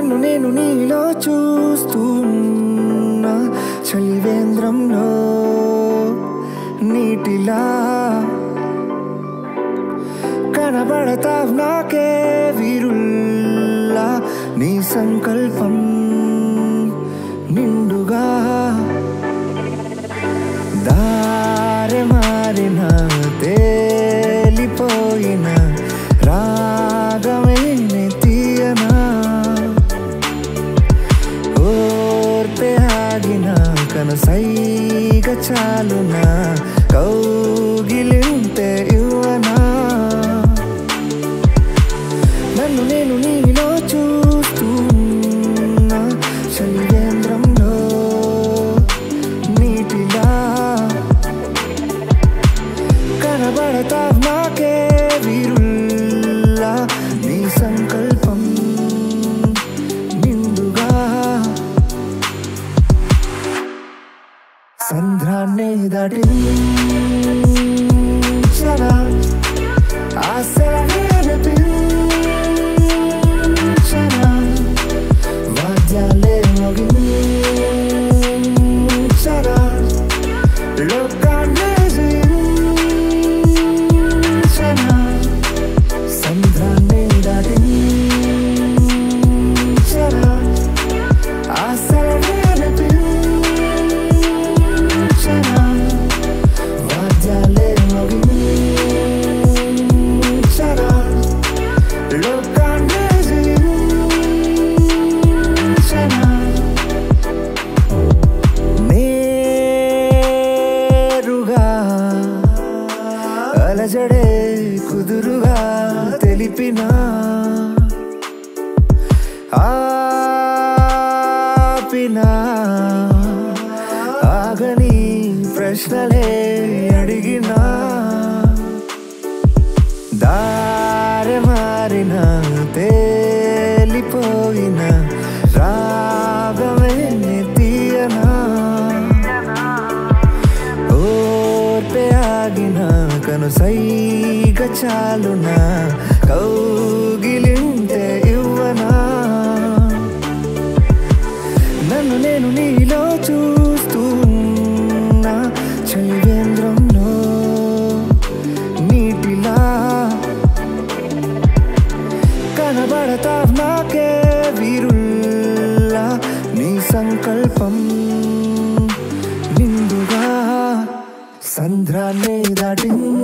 నన్ను నేను నీలో చూస్తున్నా చలివేంద్రంలో నీటిలా కనబడతావ్ నాకే వీరుల్లా నీ సంకల్పం నిండుగా దారి మారిన తేలిపోయిన రాగమే తీయనా ఓర్పే ఆగిన కనసైగ చాలున కౌగిలింతే ఇవ్వనా నన్ను నేను నీలో చూస్తున్నా చలివేంద్రంలో నీటిలా కనబడతావ్ నాకే వీరుల్లా నీ సంకల్పం నిండుగా సంద్రాన్ని దాటించరా ఆశలనే అనిపించరా వాద్యాలే మోగించరా లోకాన్ని జయించరా సంద్రాన్ని దాటించరా ఆశలనే అనిపించరా వాద్యాలే మోగించరా లోకాన్ని జయించరా నేరుగా అలజడే కుదురుగా తెలిపిన ఆపిన ఆగని ప్రశ్నలే అడిగినా దారి మారిన తేలిపోయిన రాగమే తీయనా ఓర్పే ఆగిన కనుసైగ చాలున కౌగిలింతే ఇవ్వనా నన్ను నేను నీలో చూస్తున్నా చలివేంద్రంలో నీటిలా కనబడతావ్ నాకే వీరుల్లా నీ సంకల్పం నిండుగా సంద్రాన్ని దాటించరా